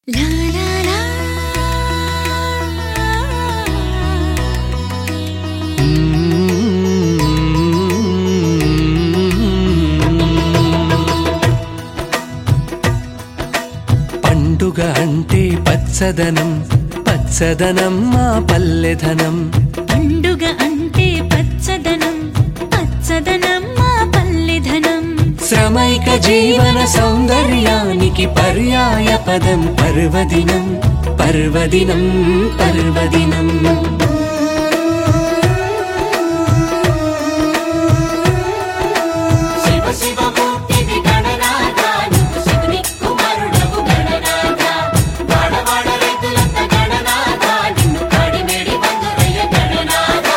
La la la. పండుగ అంటే పచ్చదనం పచ్చదనం మా పల్లెధనం పండుగ అంటే పచ్చదనం పచ్చదనం మా పల్లెధనం శ్రమైక జీవన సౌందర్యానికి పర్యాయ పదం పర్వదినం పర్వదినం పర్వదినం శివ శివ మూర్తివి గణనాథ నువ్వు శివుని కుమారుడవు గణనాథ వాడవాడ రైతులంత గణనాథ నిన్ను కాడిమేడి బంధురయ్య గణనాథ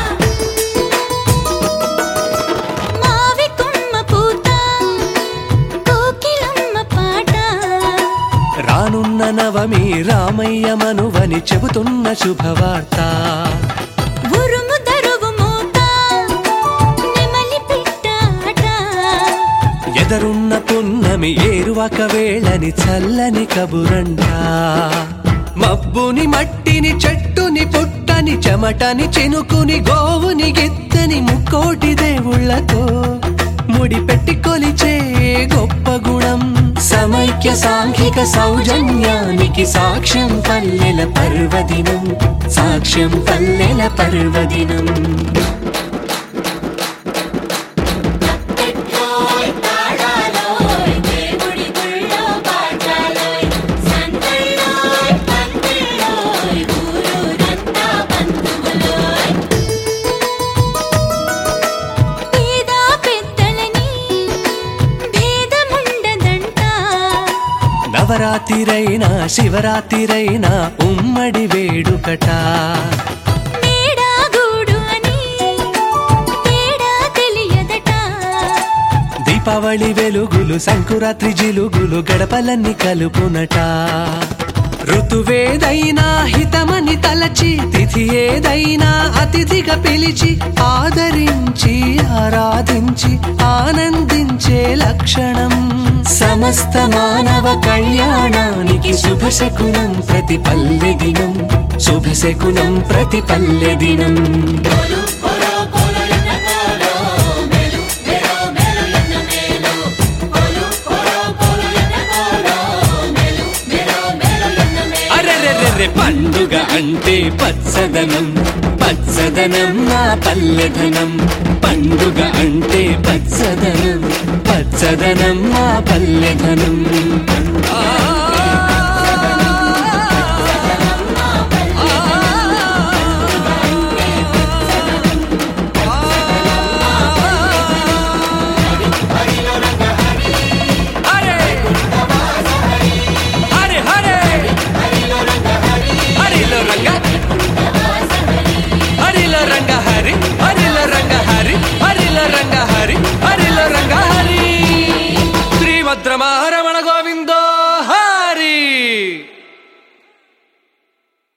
మావి కొమ్మ పూత కోకిలమ్మ పాట రానున్న నవమి రామయ్య మనువని చెబుతున్న శుభవార్త ఉరుము దరువు మూత నెమలి పిట్టాట ఎదరున్న పున్నమి ఏరువక వేళని చల్లని కబురంట మబ్బుని మట్టిని చెట్టుని పుట్టని చెమటని చినుకుని గోవుని గిత్తని ముక్కోటి దేవుళ్ళతో ముడి పెట్టి కొలిచే గొప్ప గుణం సమైక్య సాంఘిక సౌజన్యానికి సాక్ష్యం పల్లెల పర్వదినం సాక్ష్యం పల్లెల పర్వదినం పెట్రోయ్ తాళాలోయ్ దేవుడి గుళ్ళో పాఠాలోయ్ సందళ్ళోయ్ పందిళ్ళోయ్ ఊరూరంతా బంధువులోయ్ పేద పెద్దలని భేదముండదంట నవరాత్రిరైనా శివరాత్రిరైనా ఉమ్మడి వేడుకట మేడా గూడు అని తేడా తెలియదట దీపావళి వెలుగులు సంకురాత్రి జిలుగులు గడపలన్నీ కలుపునట ఋతువేదైనా హితమని తలచి తిథి ఏదైనా అతిథిగా పిలిచి ఆదరించి ఆరాధించి ఆనందించే లక్షణం సమస్త మానవ కళ్యాణానికి శుభశకునం ప్రతి పల్లె దినం శుభశకునం ప్రతి పల్లె దినం కోలు కోలో కోలో ఎన్న కోలో మేలు మేలో మేలు ఎన్న మేలు కోలు కోలో కోలో ఎన్న కోలో మేలు మేలో మేలు ఎన్న మేలు అరెరెరెరె పండుగ అంటే పచ్చదనం పచ్చదనం నా పల్లెధనం పండుగ అంటే పచ్చదనం పచ్చదనం నా పల్లెధనం ఆ హరే హరే హరే హరిలో రంగ హరిలో రంగ హరి హరిలో రంగ హరి హరిలో రంగ హరి హరిలో రంగ హరి శ్రీభద్రమా